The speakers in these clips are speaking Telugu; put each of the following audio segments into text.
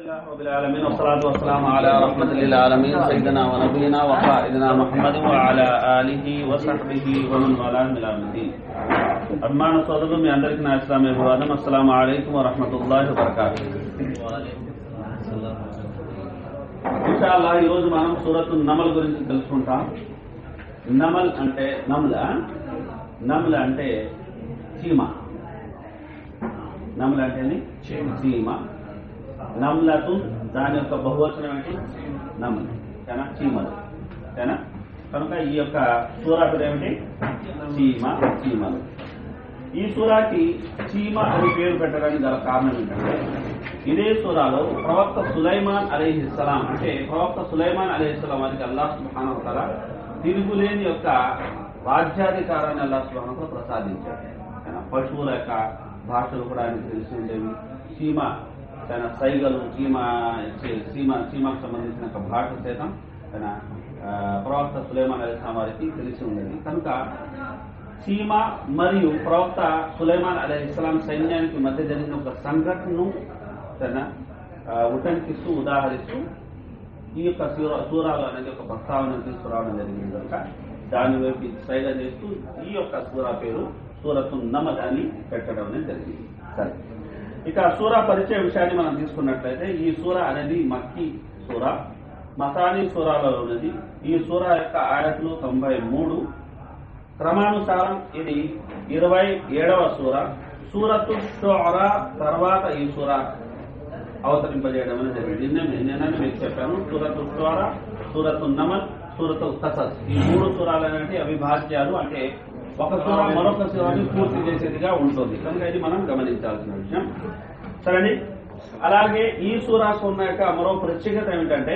لله رب العالمين والصلاة والسلام على رحمة للعالمين سيدنا ونبينا وقائدنا محمد وعلى آله وصحبه ومن والاه من الدين అభిమాన సోదరులు మీ అందరికీ నా ఇస్లామీ అభివాదం అస్సలాము అలైకుం వరహమతుల్లాహి వబర్కాతు ఇన్షాల్లా ఈ రోజు మనం సూరత్ నమల్ గురించి తెలుసుకుంటాం నమల్ అంటే నమ్ల నమ్ల అంటే చీమ నమ్ల అంటే ఏంది? చీమ నమ్లతు దాని యొక్క బహువచనం ఏంటి నమ్ల ఓకేనా చీమలు ఓకేనా కనుక ఈ యొక్క సూరా పేరు ఏమిటి చీమ చీమలు ఈ సూరాకి చీమ అని పేరు పెట్టడానికి గల కారణం ఏంటంటే ఇదే సూరాలో ప్రవక్త సులైమాన్ అలీహిస్సలాం అంటే ప్రవక్త సులైమాన్ అలీహిస్సలాం వారికి అల్లాహ్ సుబ్హానహు వ తఆలా తిరుగులేని యొక్క రాజ్యాధికారాన్ని అల్లాహ్ సుబ్హానహు వ తఆలా ప్రసాదించాడు ఆయన పశువుల యొక్క భాషలు కూడా ఆయనకు తెలిసి ఉండేవి చీమ తన సైగలు చీమ చే- చీమ చీమకు సంబంధించిన ఒక భాష చేతం తన ఆ, ప్రవక్త సులైమాన్ అలీస్లాం వారికి తెలిసి ఉండేది కనుక చీమ మరియు ప్రవక్త సులైమాన్ అలీ ఇస్లాం సైన్యానికి మధ్య జరిగిన ఒక సంఘటనను తన ఆ, ఉటంకిస్తూ ఉదాహరిస్తూ ఈ యొక్క సూర- సూరాలు అనేది ఒక ప్రస్తావన తీసుకురావడం జరిగింది కనుక దాని వైపు సైగ చేస్తూ ఈ యొక్క సూరా పేరు సూరతు నమద్ అని పెట్టడం అనేది జరిగింది సరే ఇక సూరా పరిచయ విషయాన్ని మనం తీసుకున్నట్లయితే ఈ సూర అనేది మక్కి సూర మసానీ సూరాలో ఉన్నది ఈ సూర యొక్క ఆయతులు తొంభై మూడు క్రమానుసారం ఇది ఇరవై ఏడవ సూర సూరతు షురా తర్వాత ఈ సూర అవతరింపజేయడం అనేది జరిగింది నిన్న నిన్న మీకు చెప్పాను సూరతు షురా సూరతు నమల్ సూరతు కసస్ ఈ మూడు సూరాలు అనేవి అవిభాజ్యాలు అంటే ఒక సూర మరొక సూరాన్ని పూర్తి చేసేదిగా ఉంటుంది కనుక ఇది మనం గమనించాల్సిన విషయం సరే అలాగే ఈ సూరాకు ఉన్న యొక్క మరో ప్రత్యేకత ఏమిటంటే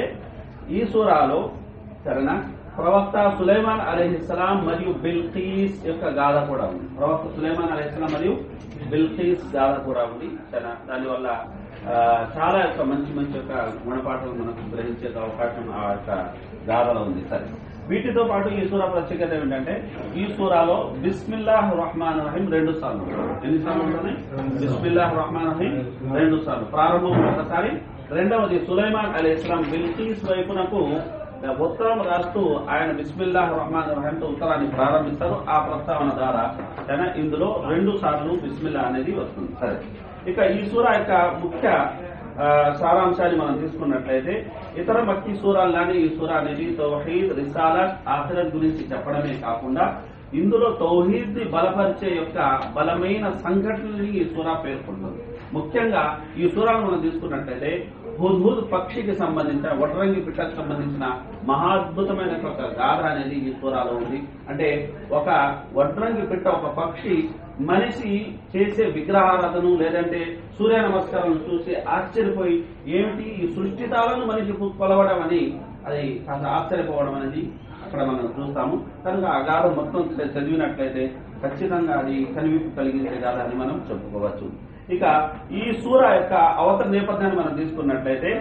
ఈ సూరాలో సరేనా ప్రవక్త సులైమాన్ అలీహిస్సలాం మరియు బిల్ఖీస్ యొక్క గాథ కూడా ఉంది ప్రవక్త సులైమాన్ అలీహిస్సలాం మరియు బిల్ఖీస్ గాథ కూడా ఉంది సరేనా దానివల్ల ఆ, చాలా యొక్క మంచి మంచి యొక్క గుణపాఠాలు మనకు గ్రహించే అవకాశం ఆ యొక్క గాథలో ఉంది సరే వీటితో పాటు ఈ సూరా ప్రత్యేకత ఏమిటంటే ఈ సూరాలో బిస్మిల్లాహ్ రహమాన్ రహీం రెండు సార్లు ఎన్ని సార్లు ఉంటుంది బిస్మిల్లాహ్ రహమాన్ రహీం రెండు సార్లు ప్రారంభం ఒకసారి రెండవది సులైమాన్ అలీ ఇస్లాం బిల్కీస్ వైపునకు ఉత్తరం రాస్తూ ఆయన బిస్మిల్లాహ్ రహమాన్ రహీంతో ఉత్తరాన్ని ప్రారంభిస్తారు ఆ ప్రస్తావన ద్వారా తన ఇందులో రెండు సార్లు బిస్మిల్లా అనేది వస్తుంది సరే ఇక ఈ సూర యొక్క ముఖ్య ఆ, సారాంశాన్ని మనం తీసుకున్నట్లయితే ఇతర మక్కి సూరాల్లానే ఈ సూర అనేది తౌహీద్ రిసాలత్ ఆఖిరత్ గురించి చెప్పడమే కాకుండా ఇందులో తౌహీద్ ని బలపరిచే యొక్క బలమైన సంఘటనని ఈ సూర పేర్కొంటుంది ముఖ్యంగా ఈ సూరాను మనం తీసుకున్నట్లయితే హుద్హుద్ పక్షికి సంబంధించిన వడ్రంగి పిట్టకు సంబంధించిన మహాద్భుతమైన ఒక గాథ అనేది ఈ సూరాలో ఉంది అంటే ఒక వడ్రంగి పిట్ట ఒక పక్షి మనిషి చేసే విగ్రహారాధన లేదంటే సూర్య నమస్కారం చూసి ఆశ్చర్యపోయి ఏమిటి ఈ సృష్టితాలను మనిషి కొలవడం అని అది కాస్త ఆశ్చర్యపోవడం అనేది అక్కడ మనం చూస్తాము కనుక ఆ గాథ మొత్తం చ- చదివినట్లయితే ఖచ్చితంగా అది కనివిప్పు కలిగించే గాథ అని మనం చెప్పుకోవచ్చు ఇక ఈ సూర యొక్క అవతర నేపథ్యాన్ని మనం తీసుకున్నట్లయితే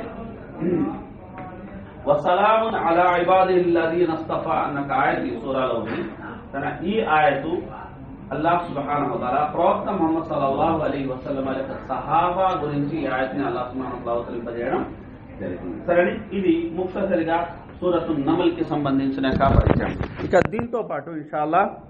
వసలామున్ అలా ఇబాదిల్లదీన అస్తఫా అన్న ఒక ఆయత ఈ సూరాలో ఉంది తన ఈ ఆయతు అల్లాహ్ సుబ్హానహు వతఆల ప్రవక్త ముహమ్మద్ సల్లల్లాహు అలైహి వసల్లం యొక్క సహాబా గురించి ఈ ఆయతని అల్లాహ్ సుబ్హానహు వతఆల అవతరింపజేయడం జరిగింది సరే ఇది ముఖ్తసరిగా సూరతు నమల్ కి సంబంధించిన యొక్క పరిచయం ఇక దీంతో పాటు ఇన్షాల్లా